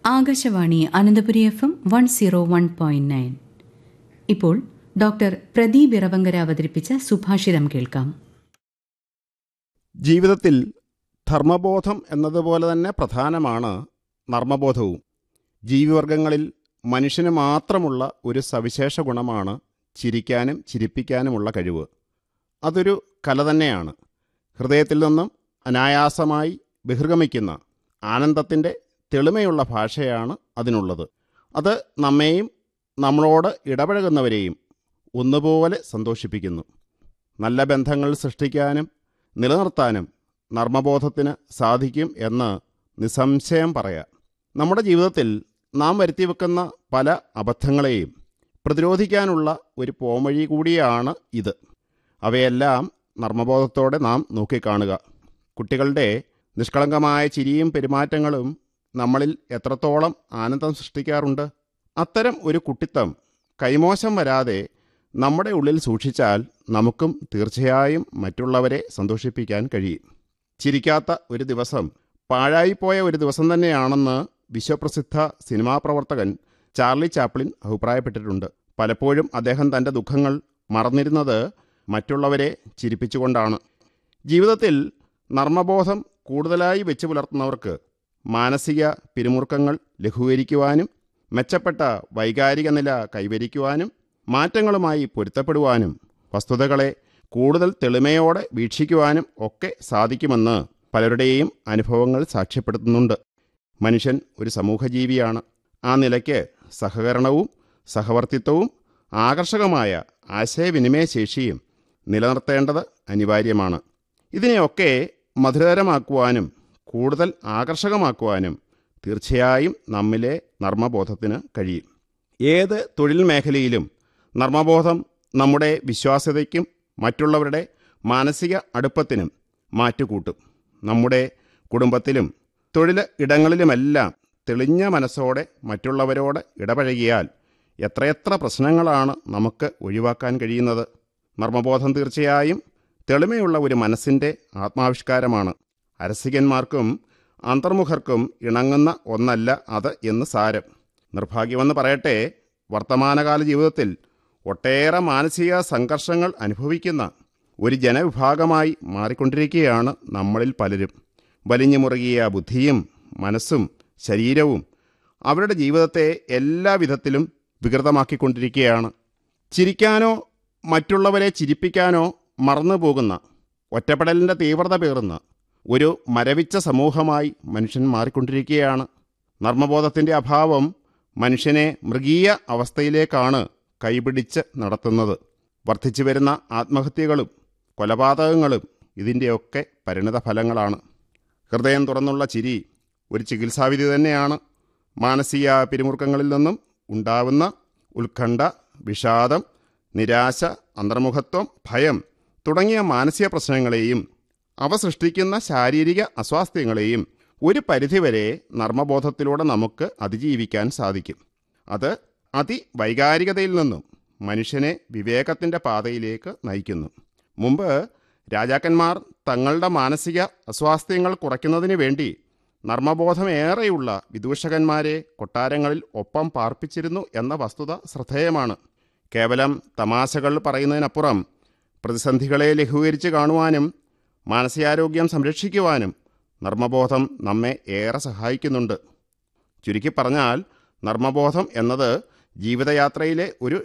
Akashvani Ananthapuri F M one zero one point nine ഇപ്പോൾ doctor Pradeep Iravankara അവതരിപ്പിച്ച സുഭാഷിതം കേൾക്കാം ജീവിതത്തിൽ ധർമ്മബോധം എന്നതുപോലെ തന്നെ പ്രധാനമാണ് നർമ്മബോധവും ജീവിവർഗങ്ങളിൽ മനുഷ്യന് മാത്രമുള്ള ഒരു സവിശേഷ ഗുണമാണ് ചിരിക്കാനും ചിരിപ്പിക്കാനുമുള്ള കഴിവ് അതൊരു കല തന്നെയാണ് ഹൃദയത്തിൽ നിന്നും അനായാസമായി ബഹിർഗമിക്കുന്ന ആനന്ദത്തിൻ്റെ തെളിമയുള്ള ഭാഷയാണ് അതിനുള്ളത് അത് നമ്മെയും നമ്മളോട് ഇടപഴകുന്നവരെയും ഒന്നുപോലെ സന്തോഷിപ്പിക്കുന്നു നല്ല ബന്ധങ്ങൾ സൃഷ്ടിക്കാനും നിലനിർത്താനും നർമ്മബോധത്തിന് സാധിക്കും എന്ന് നിസ്സംശയം പറയാം നമ്മുടെ ജീവിതത്തിൽ നാം വരുത്തി വെക്കുന്ന പല അബദ്ധങ്ങളെയും പ്രതിരോധിക്കാനുള്ള ഒരു പോംവഴി കൂടിയാണ് ഇത് അവയെല്ലാം നർമ്മബോധത്തോടെ നാം നോക്കിക്കാണുക കുട്ടികളുടെ നിഷ്കളങ്കമായ ചിരിയും പെരുമാറ്റങ്ങളും നമ്മളിൽ എത്രത്തോളം ആനന്ദം സൃഷ്ടിക്കാറുണ്ട് അത്തരം ഒരു കുട്ടിത്തം കൈമോശം വരാതെ നമ്മുടെ ഉള്ളിൽ സൂക്ഷിച്ചാൽ നമുക്കും തീർച്ചയായും മറ്റുള്ളവരെ സന്തോഷിപ്പിക്കാൻ കഴിയും ചിരിക്കാത്ത ഒരു ദിവസം പാഴായിപ്പോയ ഒരു ദിവസം തന്നെയാണെന്ന് വിശ്വപ്രസിദ്ധ സിനിമാ പ്രവർത്തകൻ ചാർലി ചാപ്ലിൻ അഭിപ്രായപ്പെട്ടിട്ടുണ്ട് പലപ്പോഴും അദ്ദേഹം തൻ്റെ ദുഃഖങ്ങൾ മറന്നിരുന്നത് മറ്റുള്ളവരെ ചിരിപ്പിച്ചുകൊണ്ടാണ് ജീവിതത്തിൽ നർമ്മബോധം കൂടുതലായി വെച്ച് പുലർത്തുന്നവർക്ക് മാനസിക പിരിമുറുക്കങ്ങൾ ലഘൂകരിക്കുവാനും മെച്ചപ്പെട്ട വൈകാരിക നില കൈവരിക്കുവാനും മാറ്റങ്ങളുമായി പൊരുത്തപ്പെടുവാനും വസ്തുതകളെ കൂടുതൽ തെളിമയോടെ വീക്ഷിക്കുവാനും ഒക്കെ സാധിക്കുമെന്ന് പലരുടെയും അനുഭവങ്ങൾ സാക്ഷ്യപ്പെടുത്തുന്നുണ്ട് മനുഷ്യൻ ഒരു സമൂഹജീവിയാണ് ആ നിലയ്ക്ക് സഹകരണവും സഹവർത്തിത്വവും ആകർഷകമായ ആശയവിനിമയ ശേഷിയും നിലനിർത്തേണ്ടത് അനിവാര്യമാണ് ഇതിനെയൊക്കെ മധുരതരമാക്കുവാനും കൂടുതൽ ആകർഷകമാക്കുവാനും തീർച്ചയായും നമ്മിലെ നർമ്മബോധത്തിന് കഴിയും ഏത് തൊഴിൽ മേഖലയിലും നർമ്മബോധം നമ്മുടെ വിശ്വാസ്യതയ്ക്കും മറ്റുള്ളവരുടെ മാനസിക അടുപ്പത്തിനും മാറ്റുകൂട്ടും നമ്മുടെ കുടുംബത്തിലും തൊഴിൽ ഇടങ്ങളിലുമെല്ലാം തെളിഞ്ഞ മനസ്സോടെ മറ്റുള്ളവരോട് ഇടപഴകിയാൽ എത്രയെത്ര പ്രശ്നങ്ങളാണ് നമുക്ക് ഒഴിവാക്കാൻ കഴിയുന്നത് നർമ്മബോധം തീർച്ചയായും തെളിമയുള്ള ഒരു മനസ്സിൻ്റെ ആത്മാവിഷ്കാരമാണ് അരസികന്മാർക്കും അന്തർമുഖർക്കും ഇണങ്ങുന്ന ഒന്നല്ല അത് എന്ന് സാരം നിർഭാഗ്യമെന്ന് പറയട്ടെ വർത്തമാനകാല ജീവിതത്തിൽ ഒട്ടേറെ മാനസിക സംഘർഷങ്ങൾ അനുഭവിക്കുന്ന ഒരു ജനവിഭാഗമായി മാറിക്കൊണ്ടിരിക്കുകയാണ് നമ്മളിൽ പലരും വലിഞ്ഞു മുറുകിയ ബുദ്ധിയും മനസ്സും ശരീരവും അവരുടെ ജീവിതത്തെ എല്ലാ വിധത്തിലും വികൃതമാക്കിക്കൊണ്ടിരിക്കുകയാണ് ചിരിക്കാനോ മറ്റുള്ളവരെ ചിരിപ്പിക്കാനോ മറന്നു പോകുന്ന ഒറ്റപ്പെടലിൻ്റെ തീവ്രത പേറുന്ന ഒരു മരവിച്ച സമൂഹമായി മനുഷ്യൻ മാറിക്കൊണ്ടിരിക്കുകയാണ് നർമ്മബോധത്തിൻ്റെ അഭാവം മനുഷ്യനെ മൃഗീയ അവസ്ഥയിലേക്കാണ് കൈപിടിച്ച് നടത്തുന്നത് വർദ്ധിച്ചു വരുന്ന ആത്മഹത്യകളും കൊലപാതകങ്ങളും ഇതിൻ്റെയൊക്കെ പരിണിത ഫലങ്ങളാണ് ഹൃദയം തുറന്നുള്ള ചിരി ഒരു ചികിത്സാവിധി തന്നെയാണ് മാനസിക പിരിമുറുക്കങ്ങളിൽ നിന്നും ഉണ്ടാവുന്ന ഉത്കണ്ഠ വിഷാദം നിരാശ അന്തർമുഖത്വം ഭയം തുടങ്ങിയ മാനസിക പ്രശ്നങ്ങളെയും അവ സൃഷ്ടിക്കുന്ന ശാരീരിക അസ്വാസ്ഥ്യങ്ങളെയും ഒരു പരിധിവരെ നർമ്മബോധത്തിലൂടെ നമുക്ക് അതിജീവിക്കാൻ സാധിക്കും അത് അതിവൈകാരികതയിൽ നിന്നും മനുഷ്യനെ വിവേകത്തിൻ്റെ പാതയിലേക്ക് നയിക്കുന്നു മുമ്പ് രാജാക്കന്മാർ തങ്ങളുടെ മാനസിക അസ്വാസ്ഥ്യങ്ങൾ കുറയ്ക്കുന്നതിന് വേണ്ടി നർമ്മബോധമേറെയുള്ള വിദൂഷകന്മാരെ കൊട്ടാരങ്ങളിൽ ഒപ്പം പാർപ്പിച്ചിരുന്നു എന്ന വസ്തുത ശ്രദ്ധേയമാണ് കേവലം തമാശകൾ പറയുന്നതിനപ്പുറം പ്രതിസന്ധികളെ ലഘൂകരിച്ച് കാണുവാനും മാനസികാരോഗ്യം സംരക്ഷിക്കുവാനും നർമ്മബോധം നമ്മെ ഏറെ സഹായിക്കുന്നുണ്ട് ചുരുക്കി പറഞ്ഞാൽ നർമ്മബോധം എന്നത് ജീവിതയാത്രയിലെ ഒരു